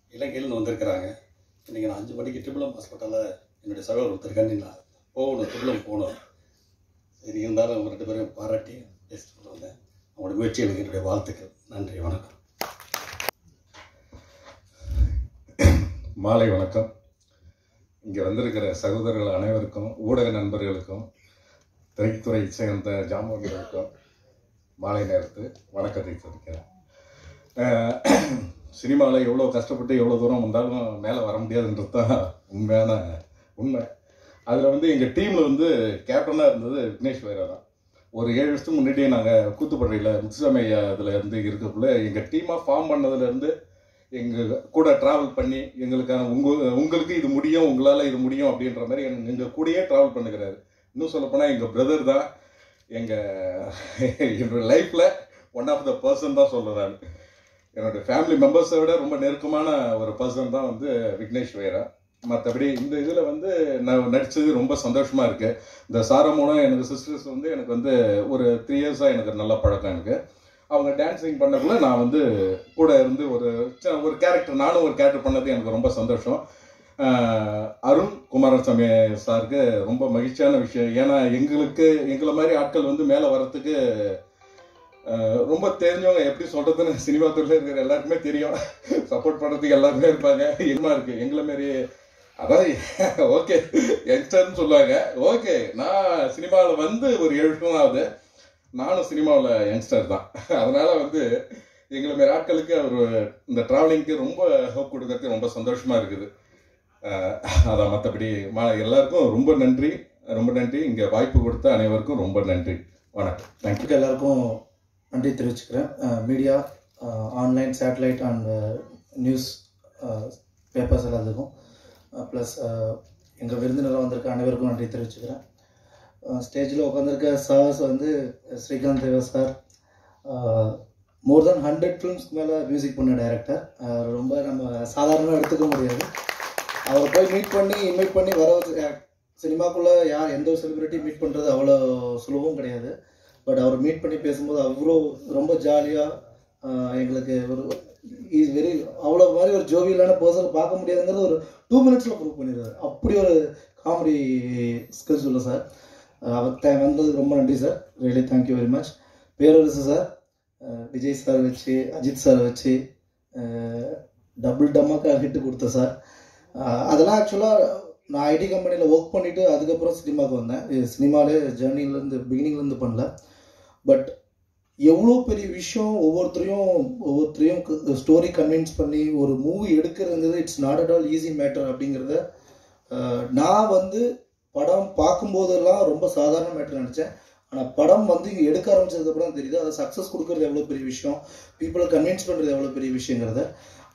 இலங்கையிலேருந்து வந்திருக்கிறாங்க இன்றைக்கி நான் அஞ்சு மணிக்கு ட்ரிபிளம் ஹாஸ்பிட்டலில் என்னுடைய சகோதரர் ஒருத்தருக்காண்டி நான் போகணும் ட்ரிபிளம் போகணும் சரி இருந்தாலும் அவங்க ரெண்டு பேரும் பாராட்டி பேசிட்டு கொண்டு வந்தேன் அவங்களோட முயற்சிகளுக்கு என்னுடைய வாழ்த்துக்கள் நன்றி வணக்கம் மாலை வணக்கம் இங்கே வந்திருக்கிற சகோதரர்கள் அனைவருக்கும் ஊடக நண்பர்களுக்கும் திரைத்துறை சேர்ந்த ஜாமோகர்களுக்கும் மாலை நேரத்து வணக்கத்தை தெரிவிக்கிறேன் சினிமாவில் எவ்வளோ கஷ்டப்பட்டு எவ்வளோ தூரம் வந்தாலும் மேலே வர முடியாதுன்றது தான் உண்மையான உண்மை அதில் வந்து எங்கள் டீமில் வந்து கேப்டனாக இருந்தது விக்னேஷ் வைரா தான் ஒரு ஏழு வருஷத்துக்கு முன்னாடியே நாங்கள் கூத்துப்படையில் முத்துசாமி ஐயா இதில் இருந்து இருக்கக்குள்ள எங்கள் டீமாக ஃபார்ம் பண்ணதுலேருந்து எங்கள் கூட ட்ராவல் பண்ணி எங்களுக்கான உங்க உங்களுக்கு இது முடியும் உங்களால் இது முடியும் அப்படின்ற மாதிரி எங்க- எங்க கூடயே ட்ராவல் பண்ணுகிறாரு இன்னும் சொல்லப்போனால் எங்கள் பிரதர் தான் எங்கள் என்னோட லைஃப்பில் ஒன் ஆஃப் த பர்சன் தான் சொல்கிறேன் நான் என்னோட ஃபேமிலி மெம்பர்ஸை விட ரொம்ப நெருக்கமான ஒரு பர்சன் தான் வந்து விக்னேஷ் வேரா மற்றபடி இந்த இதில் வந்து நான் நடித்தது ரொம்ப சந்தோஷமாக இருக்குது இந்த சாரா மூலம் எனக்கு சிஸ்டர்ஸ் வந்து எனக்கு வந்து ஒரு த்ரீ இயர்ஸாக எனக்கு நல்ல பழக்கம் எனக்கு அவங்க டான்ஸிங் பண்ணக்குள்ள நான் வந்து கூட இருந்து ஒரு சின்ன- ஒரு கேரக்டர் நானும் ஒரு கேரக்டர் பண்ணது எனக்கு ரொம்ப சந்தோஷம் ஆஹ் அருண் குமாரசாமி சாருக்கு ரொம்ப மகிழ்ச்சியான விஷயம் ஏன்னா எங்களுக்கு எங்களை மாதிரி ஆட்கள் வந்து மேலே வரத்துக்கு ஆஹ் ரொம்ப தெரிஞ்சவங்க எப்படி சொல்றதுன்னு சினிமா துறையில் இருக்கிற எல்லாருக்குமே தெரியும் சப்போர்ட் பண்ணுறதுக்கு எல்லாருமே இருப்பாங்க என்னமா இருக்கு எங்களை மாரி அதாவது ஓகே யங்ஸ்டர்னு சொல்லுவாங்க ஓகே நான் சினிமாவில் வந்து ஒரு ஏழு வருஷம் ஆகுது நானும் சினிமாவில் யங்ஸ்டர் தான் அதனால வந்து எங்களை மாரி ஆட்களுக்கு அவர் இந்த டிராவலிங்க்கு ரொம்ப ஹோப் கொடுக்கறதுக்கு ரொம்ப சந்தோஷமா இருக்குது ஆஹ் அதான் மற்றபடி மா எல்லாருக்கும் ரொம்ப நன்றி ரொம்ப நன்றி இங்கே வாய்ப்பு கொடுத்த அனைவருக்கும் ரொம்ப நன்றி வணக்கம் தேங்க்யூ இதுக்கு எல்லாருக்கும் நன்றி தெரிவிச்சுக்கிறேன் media online satellite and news papers எல்லாத்துக்கும் ப்ளஸ் எங்கள் விருந்தினராக வந்திருக்க அனைவருக்கும் நன்றி தெரிவிச்சுக்கிறேன் ஸ்டேஜில் உட்காந்துருக்க சார்ஸ் வந்து Srikanth Deva sir more than hundred ஃபிலிம்ஸ்க்கு மேலே மியூசிக் பண்ண டைரக்டர் ரொம்ப நம்ம சாதாரணமாக எடுத்துக்க முடியாது அவரை போய் மீட் பண்ணி இன்வைட் பண்ணி வர சினிமாக்குள்ளே யார் எந்த ஒரு செலிபிரிட்டி மீட் பண்ணுறது அவ்வளோ சுலபம் கிடையாது பட் அவர் மீட் பண்ணி பேசும்போது அவ்வளோ ரொம்ப ஜாலியாக எங்களுக்கு ஒரு இஸ் வெரி அவ்வளோ மாதிரி ஒரு ஜோவியலான பர்சன் பார்க்க முடியாதுங்கிறது ஒரு டூ மினிட்ஸில் ப்ரூவ் பண்ணிடுறாரு அப்படி ஒரு காமெடி ஸ்கில்ஸ் உள்ள சார் அவர் த- வந்ததுக்கு ரொம்ப நன்றி sir really thank you very much Perarasu sir அஹ் விஜய் சார் வச்சு அஜித் சார் வச்சு டபுள் டம்மாக்கா ஹிட் கொடுத்த சார் அஹ் அதெல்லாம் ஆக்சுவலாக நான் ஐடி கம்பெனியில் ஒர்க் பண்ணிவிட்டு அதுக்கப்புறம் சினிமாவுக்கு வந்தேன் இது சினிமாலே ஜேர்னிலேருந்து பிகினிங்லேருந்து பண்ணல பட் எவ்வளோ பெரிய விஷயம் ஒவ்வொருத்தரையும் ஒவ்வொருத்தரையும் ஸ்டோரி கன்வின்ஸ் பண்ணி ஒரு மூவி எடுக்கிறதுங்கிறது it's not at all easy matter அப்படிங்கிறத அஹ், நான் வந்து படம் பார்க்கும்போதெல்லாம் ரொம்ப சாதாரண மேட்டர் நினச்சேன் ஆனால் படம் வந்து எடுக்க ஆரம்பிச்சதுக்கப்புறம் தெரியுது அதை சக்ஸஸ் கொடுக்கறது எவ்வளோ பெரிய விஷயம் பீப்புளை கன்வின்ஸ் பண்ணுறது எவ்வளோ பெரிய விஷயங்கிறத